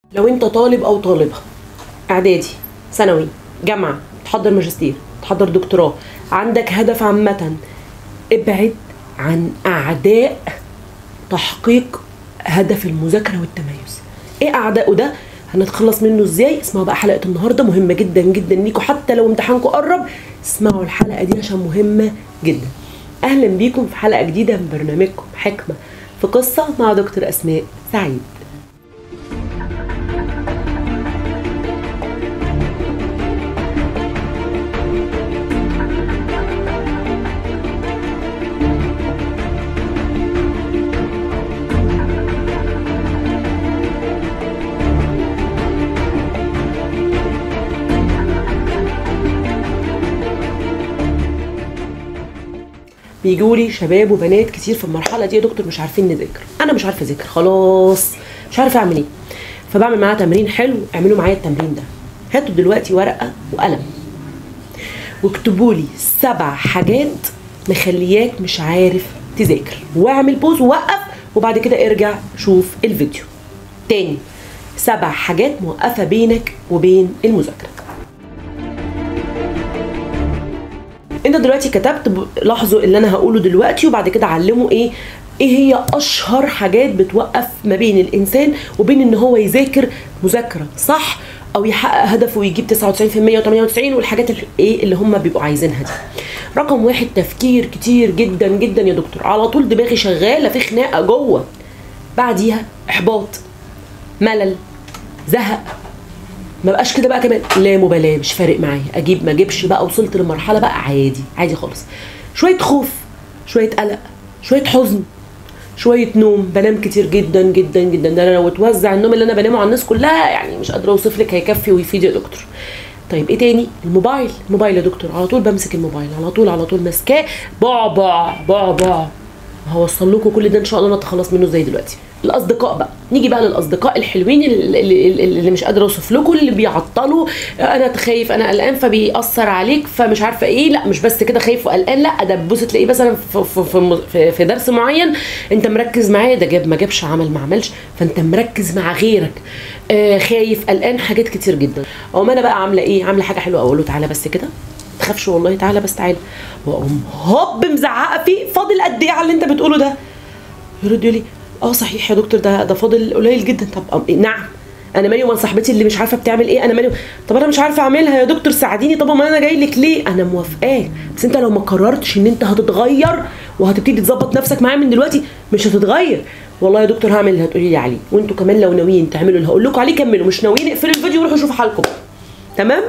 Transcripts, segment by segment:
لو انت طالب او طالبه اعدادي ثانوي جامعه تحضر ماجستير تحضر دكتوراه عندك هدف عامه ابعد عن اعداء تحقيق هدف المذاكره والتميز ايه اعدائه ده هنتخلص منه ازاي اسمعوا بقى حلقه النهارده مهمه جدا جدا ليكوا حتى لو امتحانكم قرب اسمعوا الحلقه دي عشان مهمه جدا اهلا بيكم في حلقه جديده من برنامجكم حكمه في قصه مع دكتور اسماء سعيد بيجوا لي شباب وبنات كتير في المرحله دي يا دكتور مش عارفين نذاكر انا مش عارفه اذاكر خلاص مش عارفه اعمل ايه فبعمل معاها تمرين حلو اعملوا معايا التمرين ده هاتوا دلوقتي ورقه وقلم واكتبوا لي سبع حاجات مخلياك مش عارف تذاكر واعمل بوز ووقف وبعد كده ارجع شوف الفيديو تاني سبع حاجات موقفه بينك وبين المذاكره انت دلوقتي كتبت ب- لاحظوا اللي انا هقوله دلوقتي وبعد كده علموا ايه ايه هي اشهر حاجات بتوقف ما بين الانسان وبين ان هو يذاكر مذاكره صح او يحقق هدفه ويجيب 99% و98 والحاجات اللي ايه اللي هم بيبقوا عايزينها دي رقم واحد تفكير كتير جدا جدا يا دكتور على طول دماغي شغاله في خناقه جوه بعديها احباط ملل زهق ما بقاش كده بقى كمان لا مبالاه مش فارق معايا اجيب ما اجيبش بقى وصلت لمرحله بقى عادي عادي خالص شويه خوف شويه قلق شويه حزن شويه نوم بنام كتير جدا جدا جدا ده انا لو اتوزع النوم اللي انا بنامه على الناس كلها يعني مش قادره اوصف لك هيكفي ويفيد يا دكتور طيب ايه تاني الموبايل الموبايل يا دكتور على طول بمسك الموبايل على طول على طول ماسكاه بعبع بعبع هوصل لكم كل ده ان شاء الله نتخلص منه ازاي دلوقتي الاصدقاء بقى نيجي بقى للاصدقاء الحلوين اللي, اللي, اللي مش قادره اوصف لكم اللي بيعطلوا انا خايف انا قلقان فبيأثر عليك فمش عارفه ايه لا مش بس كده خايف وقلقان لا ده تبص تلاقيه مثلا في, في, في, في, في درس معين انت مركز معاه ده جاب ما جابش عمل ما عملش فانت مركز مع غيرك آه خايف قلقان حاجات كتير جدا او ما انا بقى عامله ايه عامله حاجه حلوه اقول له تعالى بس كده تخافش والله تعالى بس تعالى واقوم هوب مزعقه فيه فاضل قد ايه على اللي انت بتقوله ده يرد يقول لي اه صحيح يا دكتور ده ده فاضل قليل جدا طب أم- نعم انا مالي ومال صاحبتي اللي مش عارفه بتعمل ايه انا مالي طب انا مش عارفه اعملها يا دكتور ساعديني طب ما انا جاي لك ليه انا موافقاك بس انت لو ما قررتش ان انت هتتغير وهتبتدي تظبط نفسك معايا من دلوقتي مش هتتغير والله يا دكتور هعمل اللي هتقولي لي عليه وانتوا كمان لو ناويين تعملوا اللي هقول لكم عليه كملوا مش ناويين اقفلوا الفيديو وروحوا شوفوا حالكم تمام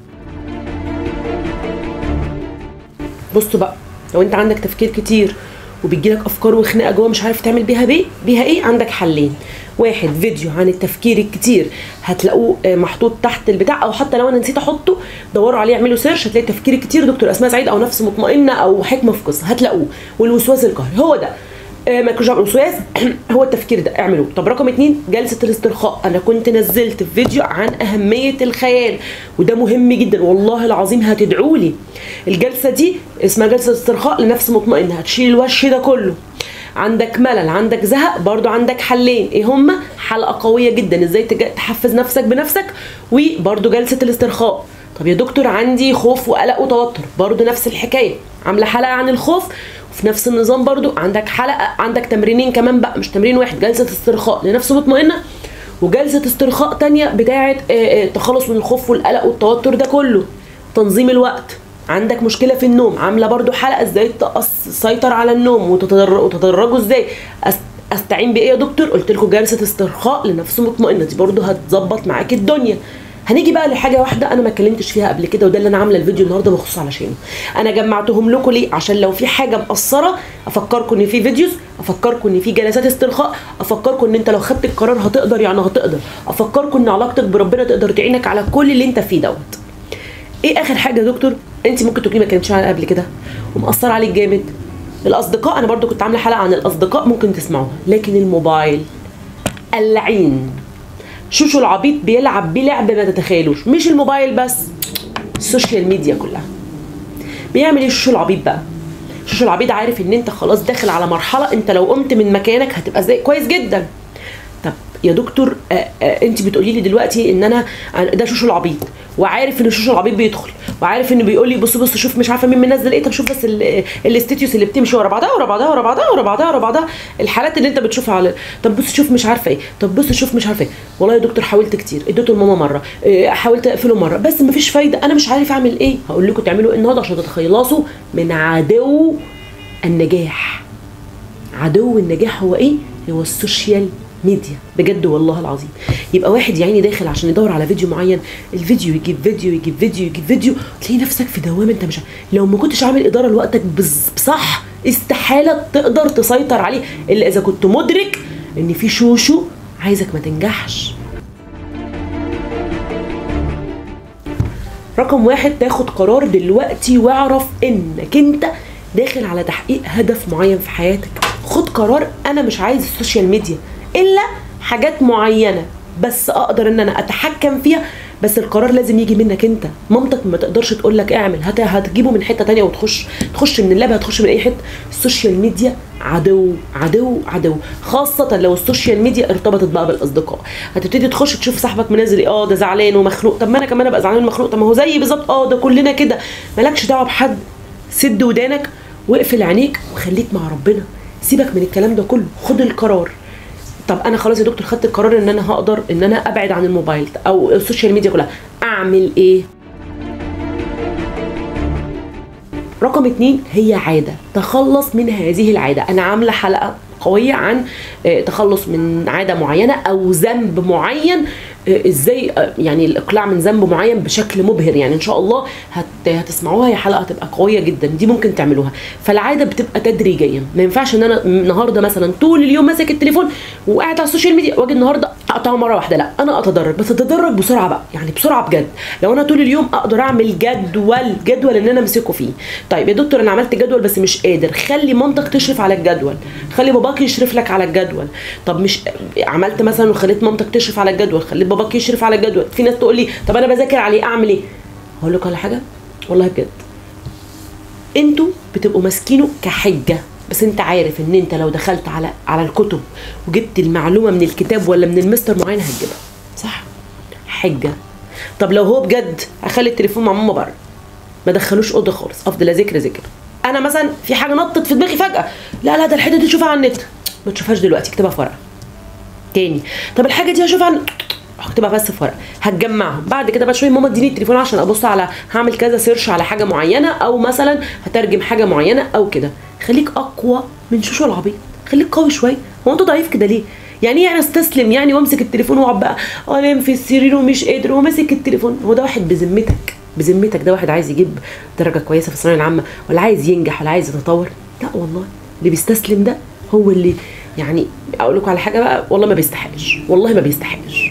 بصوا بقى لو انت عندك تفكير كتير وبيجيلك افكار وخناقه جوه مش عارف تعمل بيها بيه بيها ايه عندك حلين واحد فيديو عن التفكير الكتير هتلاقوه آه، محطوط تحت البتاع او حتى لو انا نسيت احطه دوروا عليه اعملوا سيرش هتلاقي التفكير الكتير دكتور اسماء سعيد او نفس مطمئنه او حكمه في قصه هتلاقوه والوسواس القهري هو ده آه، ما يكونش الوسواس هو التفكير ده اعملوه طب رقم اتنين جلسه الاسترخاء انا كنت نزلت في فيديو عن اهميه الخيال وده مهم جدا والله العظيم هتدعوا لي الجلسه دي اسمها جلسه استرخاء لنفس مطمئنه هتشيل الوش ده كله عندك ملل عندك زهق برضو عندك حلين ايه هما حلقه قويه جدا ازاي تج- تحفز نفسك بنفسك وبرضو جلسه الاسترخاء طب يا دكتور عندي خوف وقلق وتوتر برضو نفس الحكايه عامله حلقه عن الخوف وفي نفس النظام برضو عندك حلقه عندك تمرينين كمان بقى مش تمرين واحد جلسه استرخاء لنفس مطمئنه وجلسه استرخاء تانية بتاعه آه، آه، تخلص من الخوف والقلق والتوتر ده كله تنظيم الوقت عندك مشكله في النوم عامله برضو حلقه ازاي تقص- تسيطر على النوم وتتدر- وتدرجه ازاي أس- استعين بايه يا دكتور قلت لكم جلسه استرخاء لنفس مطمئنه دي برضو هتظبط معاك الدنيا هنيجي بقى لحاجه واحده انا ما اتكلمتش فيها قبل كده وده اللي انا عامله الفيديو النهارده مخصوص علشانه انا جمعتهم لكم ليه عشان لو في حاجه مقصره افكركم ان في فيديوز افكركم ان في جلسات استرخاء افكركم ان انت لو خدت القرار هتقدر يعني هتقدر افكركم ان علاقتك بربنا تقدر تعينك على كل اللي انت فيه دوت ايه اخر حاجه يا دكتور انت ممكن تكوني ما كانتش عنها قبل كده ومأثر عليك جامد الاصدقاء انا برضو كنت عامله حلقه عن الاصدقاء ممكن تسمعوها لكن الموبايل اللعين شوشو العبيط بيلعب بيه لعب ما تتخيلوش مش الموبايل بس السوشيال ميديا كلها بيعمل ايه شوشو العبيط بقى شوشو العبيط عارف ان انت خلاص داخل على مرحله انت لو قمت من مكانك هتبقى زي كويس جدا طب يا دكتور آه آه انت بتقولي لي دلوقتي ان انا أنا- ده شوشو العبيط وعارف ان شوشو العبيط بيدخل وعارف انه بيقول لي بص بص شوف مش عارفه مين منزل ايه طب شوف بس ال- الاستيتيوس اللي بتمشي ورا بعضها ورا بعضها ورا بعضها ورا بعضها ورا بعضها الحالات اللي انت بتشوفها على طب بص شوف مش عارفه ايه طب بص شوف مش عارفه ايه والله يا دكتور حاولت كتير اديته لماما مره إيه، حاولت اقفله مره بس مفيش فايده انا مش عارف اعمل ايه هقول لكم تعملوا ايه النهارده عشان تتخلصوا من عدو النجاح عدو النجاح هو ايه؟ هو السوشيال ميديا بجد والله العظيم يبقى واحد يا عيني داخل عشان يدور على فيديو معين الفيديو يجيب فيديو يجيب فيديو يجيب فيديو تلاقي نفسك في دوامه انت مش ع- لو ما كنتش عامل اداره لوقتك بز- بصح استحاله تقدر تسيطر عليه الا اذا كنت مدرك ان في شوشو عايزك ما تنجحش رقم واحد تاخد قرار دلوقتي واعرف انك انت داخل على تحقيق هدف معين في حياتك خد قرار انا مش عايز السوشيال ميديا الا حاجات معينه بس اقدر ان انا اتحكم فيها بس القرار لازم يجي منك انت مامتك ما تقدرش تقول لك اعمل هت... هتجيبه من حته تانية وتخش تخش من اللاب هتخش من اي حته السوشيال ميديا عدو عدو عدو خاصة لو السوشيال ميديا ارتبطت بقى بالاصدقاء هتبتدي تخش تشوف صاحبك منزل ايه اه ده زعلان ومخنوق طب ما انا كمان ابقى زعلان ومخنوق طب ما هو زيي بالظبط اه ده كلنا كده مالكش دعوه بحد سد ودانك واقفل عينيك وخليك مع ربنا سيبك من الكلام ده كله خد القرار طب انا خلاص يا دكتور خدت القرار ان انا هقدر ان انا ابعد عن الموبايل او السوشيال ميديا كلها اعمل ايه رقم اتنين هي عادة تخلص من هذه العادة أنا عاملة حلقة قوية عن آه، تخلص من عادة معينة أو ذنب معين آه، ازاي آه، يعني الإقلاع من ذنب معين بشكل مبهر يعني إن شاء الله هت هتسمعوها هي حلقة هتبقى قوية جدا دي ممكن تعملوها فالعادة بتبقى تدريجيا ما ينفعش إن أنا النهاردة مثلا طول اليوم ماسك التليفون وقاعد على السوشيال ميديا واجي النهاردة أقطعه مرة واحدة لا أنا أتدرج بس أتدرج بسرعة بقى يعني بسرعة بجد لو أنا طول اليوم أقدر أعمل جدول جدول إن أنا أمسكه فيه طيب يا دكتور أنا عملت جدول بس مش قادر خلي مامتك تشرف على الجدول خلي باباك يشرف لك على الجدول طب مش عملت مثلا وخليت مامتك تشرف على الجدول خليت باباك يشرف على الجدول في ناس تقول لي طب انا بذاكر عليه اعمل ايه هقول لك على حاجه والله بجد انتوا بتبقوا ماسكينه كحجه بس انت عارف ان انت لو دخلت على على الكتب وجبت المعلومه من الكتاب ولا من المستر معين هتجيبها صح حجه طب لو هو بجد هخلي التليفون مع ماما بره ما دخلوش اوضه خالص افضل ذكر ذكر انا مثلا في حاجه نطت في دماغي فجاه لا لا ده الحته دي تشوفها على النت ما تشوفهاش دلوقتي اكتبها في ورقه تاني طب الحاجه دي هشوفها عن... هكتبها بس في ورقه هتجمعهم بعد كده بقى شويه ماما اديني التليفون عشان ابص على هعمل كذا سيرش على حاجه معينه او مثلا هترجم حاجه معينه او كده خليك اقوى من شوشو العبيط خليك قوي شويه هو انت ضعيف كده ليه يعني ايه يعني استسلم يعني وامسك التليفون واقعد بقى انام في السرير ومش قادر وماسك التليفون هو ده واحد بذمتك بذمتك ده واحد عايز يجيب درجه كويسه في الثانويه العامه ولا عايز ينجح ولا عايز يتطور لا والله اللي بيستسلم ده هو اللي يعني اقول لكم على حاجه بقى والله ما بيستحقش والله ما بيستحقش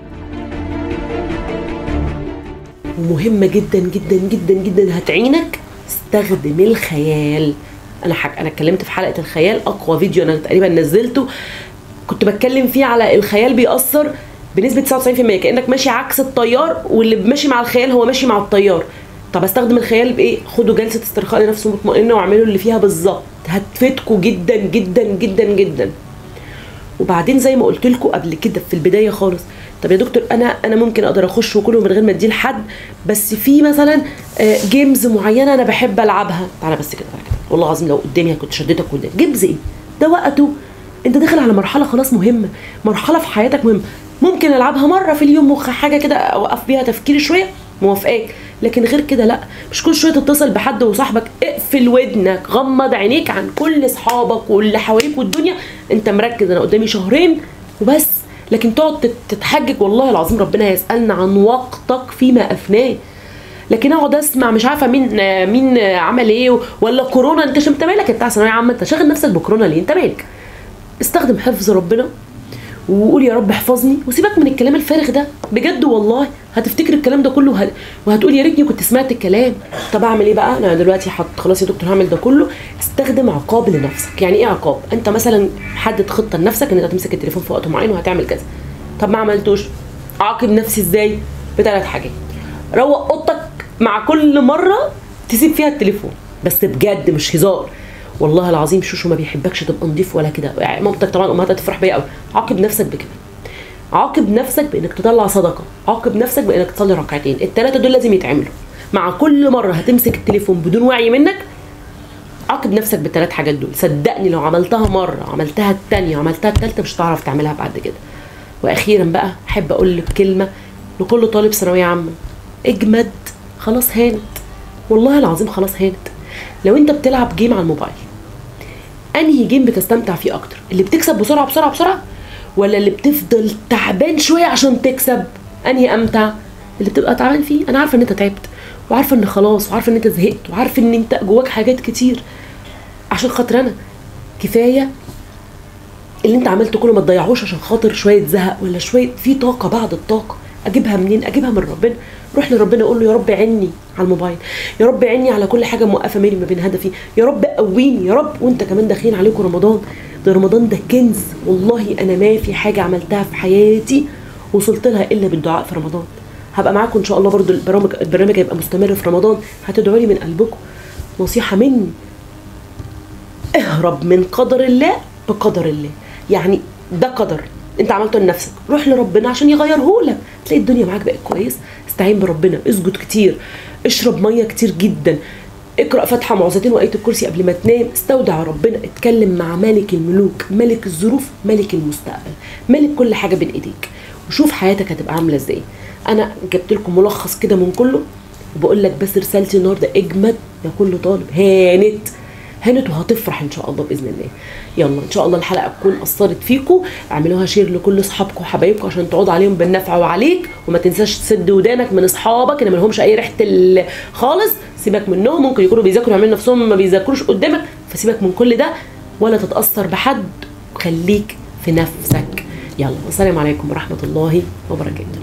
ومهمه جدا جدا جدا جدا هتعينك استخدم الخيال انا حك... انا اتكلمت في حلقه الخيال اقوى فيديو انا تقريبا نزلته كنت بتكلم فيه على الخيال بيأثر بنسبه 99% كانك ماشي عكس التيار واللي ماشي مع الخيال هو ماشي مع التيار طب استخدم الخيال بايه خدوا جلسه استرخاء لنفس مطمئنه واعملوا اللي فيها بالظبط هتفيدكم جدا جدا جدا جدا وبعدين زي ما قلت لكم قبل كده في البدايه خالص طب يا دكتور انا انا ممكن اقدر اخش وكله من غير ما اديه لحد بس في مثلا آه، جيمز معينه انا بحب العبها تعالى بس كده تعالى كده والله العظيم لو قدامي كنت شديتك قدام جيمز ايه ده وقته انت داخل على مرحله خلاص مهمه مرحله في حياتك مهمه ممكن العبها مره في اليوم وخ- حاجه كده اوقف بيها تفكيري شويه موافقاك لكن غير كده لا مش كل شويه تتصل بحد وصاحبك اقفل ودنك غمض عينيك عن كل اصحابك واللي حواليك والدنيا انت مركز انا قدامي شهرين وبس لكن تقعد تت- تتحجج والله العظيم ربنا يسالنا عن وقتك فيما افناه لكن اقعد اسمع مش عارفه مين مين عمل ايه ولا كورونا انت انت مالك انت ثانويه عامه انت شاغل نفسك بكورونا ليه انت مالك استخدم حفظ ربنا وقول يا رب احفظني وسيبك من الكلام الفارغ ده بجد والله هتفتكر الكلام ده كله وه- وهتقول يا ريتني كنت سمعت الكلام طب اعمل ايه بقى انا دلوقتي حط خلاص يا دكتور هعمل ده كله استخدم عقاب لنفسك يعني ايه عقاب انت مثلا حدد خطه لنفسك ان انت هتمسك التليفون في وقت معين وهتعمل كذا طب ما عملتوش اعاقب نفسي ازاي بثلاث حاجات روق اوضتك مع كل مره تسيب فيها التليفون بس بجد مش هزار والله العظيم شوشو ما بيحبكش تبقى نضيف ولا كده يعني مامتك طبعا امهاتها تفرح بيا قوي عاقب نفسك بكده عاقب نفسك بانك تطلع صدقه عاقب نفسك بانك تصلي ركعتين الثلاثه دول لازم يتعملوا مع كل مره هتمسك التليفون بدون وعي منك عاقب نفسك بالثلاث حاجات دول صدقني لو عملتها مره عملتها الثانيه عملتها الثالثه مش هتعرف تعملها بعد كده واخيرا بقى احب اقول لك كلمه لكل طالب ثانويه عامه اجمد خلاص هانت والله العظيم خلاص هانت لو انت بتلعب جيم على الموبايل انهي جيم بتستمتع فيه اكتر اللي بتكسب بسرعه بسرعه بسرعه ولا اللي بتفضل تعبان شويه عشان تكسب انهي امتع اللي بتبقى تعبان فيه انا عارفه ان انت تعبت وعارفه ان خلاص وعارفه ان انت زهقت وعارفه ان انت جواك حاجات كتير عشان خاطر انا كفايه اللي انت عملته كله ما تضيعوش عشان خاطر شويه زهق ولا شويه في طاقه بعد الطاقه اجيبها منين اجيبها من ربنا روح لربنا قول له يا رب عيني على الموبايل يا رب عيني على كل حاجه موقفه مالي ما بين هدفي يا رب قويني يا رب وانت كمان داخلين عليكم رمضان ده رمضان ده كنز والله انا ما في حاجه عملتها في حياتي وصلت لها الا بالدعاء في رمضان هبقى معاكم ان شاء الله برضو البرامج البرنامج هيبقى مستمر في رمضان هتدعوا لي من قلبكم نصيحه مني اهرب من قدر الله بقدر الله يعني ده قدر انت عملته لنفسك روح لربنا عشان يغيره لك تلاقي الدنيا معاك بقت كويس استعين بربنا اسجد كتير اشرب ميه كتير جدا اقرا فاتحه معوذتين وايه الكرسي قبل ما تنام استودع ربنا اتكلم مع ملك الملوك ملك الظروف ملك المستقبل ملك كل حاجه بين ايديك وشوف حياتك هتبقى عامله ازاي انا جبت لكم ملخص كده من كله وبقول لك بس رسالتي النهارده اجمد يا كل طالب هانت هانت وهتفرح ان شاء الله باذن الله يلا ان شاء الله الحلقه تكون اثرت فيكم اعملوها شير لكل اصحابكم وحبايبكم عشان تعود عليهم بالنفع وعليك وما تنساش تسد ودانك من اصحابك اللي ما لهمش اي ريحه ال- خالص سيبك منهم ممكن يكونوا بيذاكروا يعملوا نفسهم ما بيذاكروش قدامك فسيبك من كل ده ولا تتاثر بحد وخليك في نفسك يلا والسلام عليكم ورحمه الله وبركاته